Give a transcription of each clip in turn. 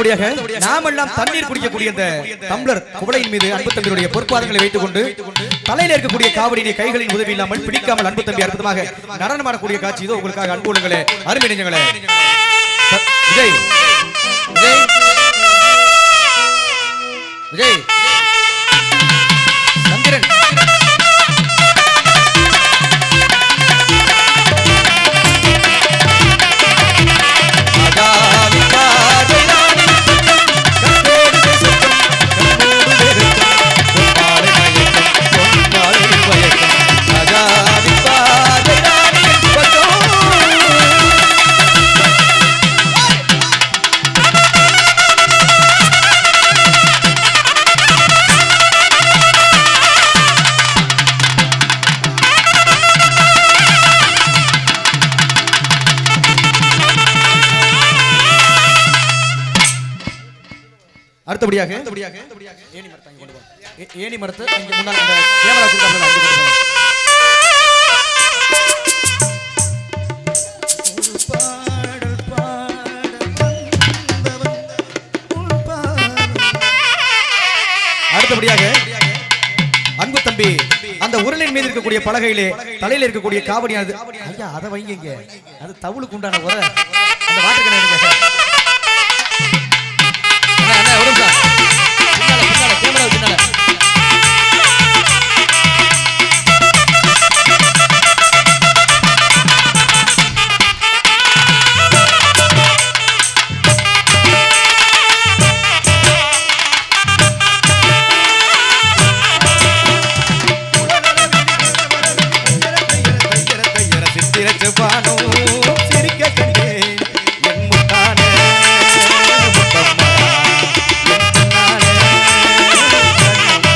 அடுத்தபடியாக நாமெல்லாம் தண்ணீர் குடிக்கக்கூடிய இந்த டம்ளர் குவளையின் மீது அன்பு தம்பியுடைய பொற்பாதங்களை வைத்துக் கொண்டு தலையில இருக்கக்கூடிய காவடியை கைகளின் உதவி இல்லாமல் பிடிக்காமல் அன்பு தம்பி அற்புதமாக நடனமாடக்கூடிய காட்சி இதோ உங்களுக்காக அன்புள்ளங்களே அருமை நெஞ்சங்களே ச- விஜய் விஜய் விஜய் சந்திரன் ராஜாவின் பார்வை ராணி, கண்ணோடு பேசட்டும், கண்ணோடு வேகட்டும், பொன்மாலை மயக்கம், பொன்மாலை மயக்கம். ராஜாவின் பார்வை ராணி பக்கம். அடுத்தபடியாக ஏணி மரத்தை அங்கே கொண்டு போ. ஏ- ஏணி மரத்தை இங்க முன்னால் அந்த கேமரா வச்சிருக்காங்கல்ல, அங்கே கொண்டு போங்க. அடுத்தபடியாக அன்பு தம்பி அந்த உருளின் மீது இருக்கக்கூடிய பலகையிலே தலையில இருக்கக்கூடிய காவடியானது ஐயா அதை வைங்க இங்க. அது தவுளுக்கு உண்டான உர அந்த வாட்டர் எடுங்க சார் அண்ணா, அண்ணா, ஒரு நிமிஷம். பின்னால, பின்னால, கேமரா பின்னால. சித்திரச்சு பானம் சிரிக்க கண்டேன் என் முத்தானே முத்தம்மா என் கண்ணானே கண்ணம்மா.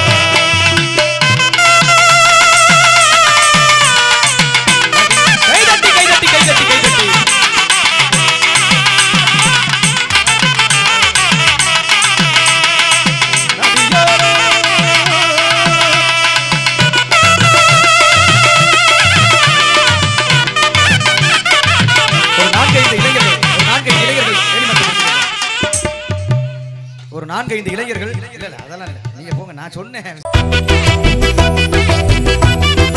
கை தட்டி கை தட்டி கை தட்டி கை தட்டி ஒரு நான்கைந்து இளைஞர்கள் ஒரு நான்கைந்து இளைஞர்கள் ஏணி மரத்தை பிடிச்சிருக்காங்க. ஒரு நான்கைந்து இளைஞர்கள் இல்ல இல்ல அதெல்லாம் இல்ல நீங்க போங்க நான் சொன்னேன்